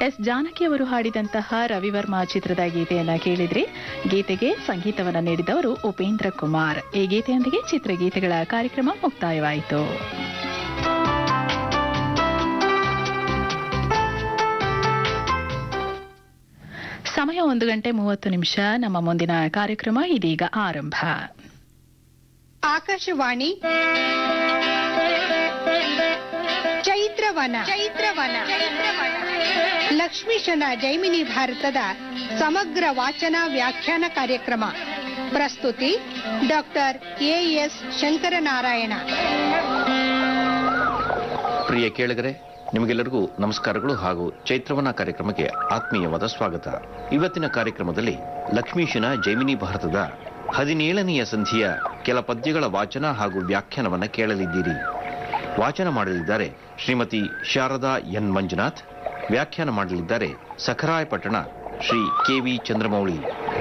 S Janaki ಅವರು ಹಾಡಿದಂತಹ ರವಿವರ್ಮ ಚಿತ್ರದ ಗೀತೆಯನ್ನ ಕೇಳಿದ್ರಿ ಗೀತೆಗೆ ಸಂಗೀತವನ್ನ ನೀಡಿದವರು ಉಪೇಂದ್ರ ಕುಮಾರ್ ಈ ಗೀತೆಯೊಂದಿಗೆ ಚಿತ್ರಗೀತೆಗಳ ಕಾರ್ಯಕ್ರಮ ಮುಕ್ತಾಯವಾಯಿತು ಸಮಯ ಒಂದು ಗಂಟೆ ಮೂವತ್ತು ನಿಮಿಷ ನಮ್ಮ ಮುಂದಿನ ಕಾರ್ಯಕ್ರಮ ಇದೀಗ ಆರಂಭ ಆಕಾಶವಾಣಿ ಚೈತ್ರವನ ಚೈತ್ರವನ ಲಕ್ಷ್ಮೀಶನ ಜೈಮಿನಿ ಭಾರತದ ಸಮಗ್ರ ವಾಚನ ವ್ಯಾಖ್ಯಾನ ಕಾರ್ಯಕ್ರಮ ಪ್ರಸ್ತುತಿ ಡಾಕ್ಟರ್ ಎ ಎಸ್ ಶಂಕರನಾರಾಯಣ ಪ್ರಿಯ ಕೇಳಿಗರೆ ನಿಮಗೆಲ್ಲರಿಗೂ ನಮಸ್ಕಾರಗಳು ಹಾಗೂ ಚೈತ್ರವನ ಕಾರ್ಯಕ್ರಮಕ್ಕೆ ಆತ್ಮೀಯವಾದ ಸ್ವಾಗತ ಇವತ್ತಿನ ಕಾರ್ಯಕ್ರಮದಲ್ಲಿ ಲಕ್ಷ್ಮೀಶನ ಜೈಮಿನಿ ಭಾರತದ ಹದಿನೇಳನೆಯ ಸಂಧಿಯ ಕೆಲ ಪದ್ಯಗಳ ವಾಚನ ಹಾಗೂ ವ್ಯಾಖ್ಯಾನವನ್ನ ಕೇಳಲಿದ್ದೀರಿ ವಾಚನ ಮಾಡಲಿದ್ದಾರೆ ಶ್ರೀಮತಿ ಶಾರದಾ ಎನ್ ಮಂಜುನಾಥ್ ವ್ಯಾಖ್ಯಾನ ಮಾಡಲಿದ್ದಾರೆ ಸಖರಾಯಪಟ್ಟಣ ಶ್ರೀ ಕೆ ವಿ ಚಂದ್ರಮೌಳಿ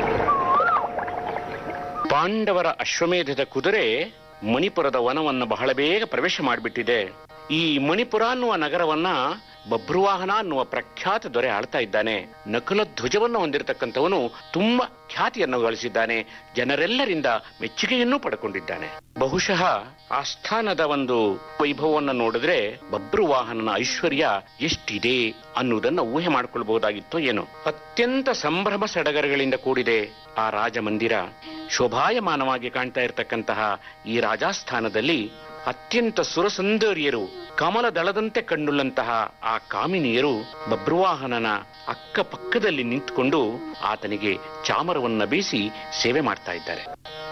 ಪಾಂಡವರ ಅಶ್ವಮೇಧದ ಕುದುರೆ ಮಣಿಪುರದ ವನವನ್ನು ಬಹಳ ಬೇಗ ಪ್ರವೇಶ ಮಾಡಿಬಿಟ್ಟಿದೆ ಈ ಮಣಿಪುರ ಅನ್ನುವ ನಗರವನ್ನ ಬಭ್ರುವಾಹನ ಅನ್ನುವ ಪ್ರಖ್ಯಾತ ದೊರೆ ಆಳ್ತಾ ಇದ್ದಾನೆ ನಕಲ ಧ್ವಜವನ್ನು ಹೊಂದಿರತಕ್ಕಂಥವನು ತುಂಬಾ ಖ್ಯಾತಿಯನ್ನು ಗಳಿಸಿದ್ದಾನೆ ಜನರೆಲ್ಲರಿಂದ ಮೆಚ್ಚುಗೆಯನ್ನು ಪಡ್ಕೊಂಡಿದ್ದಾನೆ ಬಹುಶಃ ಆಸ್ಥಾನದ ಒಂದು ವೈಭವವನ್ನು ನೋಡಿದ್ರೆ ಬಭ್ರುವಾಹನನ ಐಶ್ವರ್ಯ ಎಷ್ಟಿದೆ ಅನ್ನುವುದನ್ನ ಊಹೆ ಮಾಡಿಕೊಳ್ಬಹುದಾಗಿತ್ತು ಏನೋ ಅತ್ಯಂತ ಸಂಭ್ರಮ ಸಡಗರಗಳಿಂದ ಕೂಡಿದೆ ಆ ರಾಜಮಂದಿರ ಶೋಭಾಯಮಾನವಾಗಿ ಕಾಣ್ತಾ ಇರತಕ್ಕಂತಹ ಈ ರಾಜಾಸ್ಥಾನದಲ್ಲಿ ಅತ್ಯಂತ ಸುರಸುಂದರಿಯರು ಕಮಲ ದಳದಂತೆ ಕಂಡುಳ್ಳಂತಹ ಆ ಕಾಮಿನಿಯರು ಬಬ್ರುವಾಹನನ ಅಕ್ಕಪಕ್ಕದಲ್ಲಿ ನಿಂತುಕೊಂಡು ಆತನಿಗೆ ಚಾಮರವನ್ನ ಬೀಸಿ ಸೇವೆ ಮಾಡ್ತಾ ಇದ್ದಾರೆ